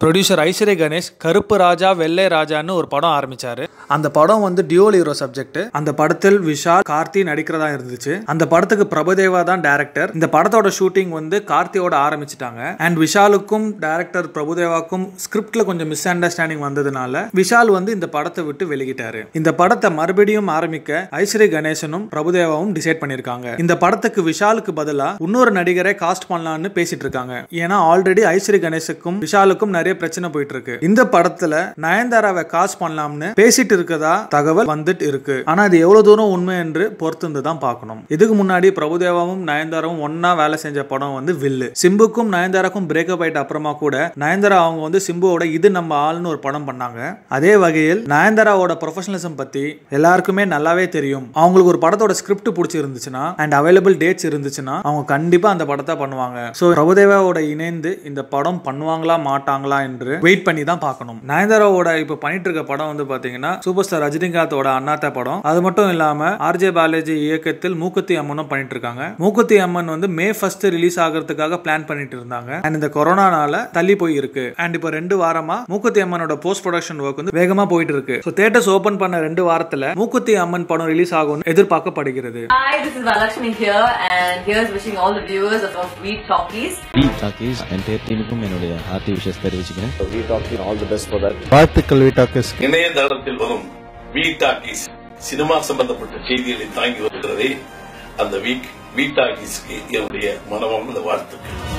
Producer ஐஸ்வர்ய கணேஷ் கருப்பு ராஜா வெள்ளை ராஜான்னு ஒரு படம் ஆரம்பிச்சாரு அந்த படம் வந்து டியூல் ஹீரோ சப்ஜெக்ட் அந்த படத்தில் விஷால் கார்த்தி நடிக்கிறதா இருந்துச்சு அந்த படத்துக்கு பிரபுதேவா தான் டேரக்டர் இந்த படத்தோட ஷூட்டிங் வந்து கார்த்தியோட ஆரம்பிச்சிட்டாங்க அண்ட் விஷாலுக்கும் டேரக்டர் பிரபுதேவாக்கும் ஸ்கிரிப்ட்ல கொஞ்சம் மிஸ் அண்டர்ஸ்டாண்டிங் வந்ததுனால விஷால் வந்து இந்த படத்தை விட்டு வெளியிட்டாரு இந்த படத்தை மறுபடியும் ஆரம்பிக்க ஐஸ்வர்ய கணேசனும் பிரபுதேவாவும் டிசைட் பண்ணிருக்காங்க இந்த படத்துக்கு விஷாலுக்கு பதிலா இன்னொரு நடிகரை காஸ்ட் பண்ணலாம்னு பேசிட்டு இருக்காங்க ஏன்னா ஆல்ரெடி ஐஸ்வர்ய கணேசுக்கும் விஷாலுக்கும் நிறைய பிரச்சனை போயிட்டு இருக்கு இந்த படத்துல நயன்தாராவை காஸ்ட் பண்ணலாம்னு பேசிட்டு இருக்கதா தகவல் வந்துட்டு இருக்கு ஆனா இது எவ்வளவு தூரம் உண்மை என்று பொறுத்து தான் பார்க்கணும் இதுக்கு முன்னாடி பிரபுதேவாவும் நயன்தாராவும் ஒன்னா வேலை செஞ்ச படம் வந்து வில்லு சிம்புக்கும் நயன்தாராக்கும் பிரேக்கப் ஆயிட்ட அப்புறமா கூட நயன்தாரா அவங்க வந்து சிம்புவோட இது நம்ம ஆள்னு ஒரு படம் பண்ணாங்க அதே வகையில் நயன்தாராவோட ப்ரொஃபஷனலிசம் பத்தி எல்லாருக்குமே நல்லாவே தெரியும் அவங்களுக்கு ஒரு படத்தோட ஸ்கிரிப்ட் பிடிச்சிருந்துச்சுன்னா அண்ட் அவைலபிள் டேட்ஸ் இருந்துச்சுன்னா அவங்க கண்டிப்பா அந்த படத்தை பண்ணுவாங்க ஸோ பிரபுதேவாவோட இணைந்து இந்த படம் பண்ணுவாங்களா மாட்டாங்களா என்று வெயிட் பண்ணி தான் பார்க்கணும் நயன்தாராவோட இப்போ பண்ணிட்டு இருக்க படம் வந்து பாத்தீங்கன்னா சூப்பர் ஸ்டார் ரஜினிகாந்தோட அண்ணாத்த படம் அது மட்டும் இல்லாம ஆர்ஜே பாலாஜி இயக்கத்தில் மூக்குத்தி அம்மனும் பண்ணிட்டு இருக்காங்க மூக்குத்தி அம்மன் வந்து மே ஃபர்ஸ்ட் ரிலீஸ் ஆகிறதுக்காக பிளான் பண்ணிட்டு இருந்தாங்க அண்ட் இந்த கொரோனானால தள்ளி போய் இருக்கு அண்ட் இப்போ ரெண்டு வாரமா மூக்குத்தி அம்மனோட போஸ்ட் ப்ரொடக்ஷன் ஒர்க் வந்து வேகமா போயிட்டு இருக்கு ஸோ தேட்டர்ஸ் ஓபன் பண்ண ரெண்டு வாரத்துல மூக்குத்தி அம்மன் படம் ரிலீஸ் ஆகும்னு எதிர்பார்க்கப்படுகிறது Hi, this is Valakshmi here, and here's wishing all the viewers of, of Weed Talkies. Weed talkies entire டீமுக்கும் என்னுடைய ஹார்ட்டி விஷஸ் தெரிவிச்சுக்கிறேன் வாழ்த்துக்கள் வீட்டாக்கஸ் இணையதளத்தில் வரும் வி டாக்கீஸ் சினிமா சம்பந்தப்பட்ட செய்திகளை தாங்கி வருகிறதே அந்த வீக் வி டாக்கீஸ்க்கு என்னுடைய மனமார்ந்த வாழ்த்துக்கள்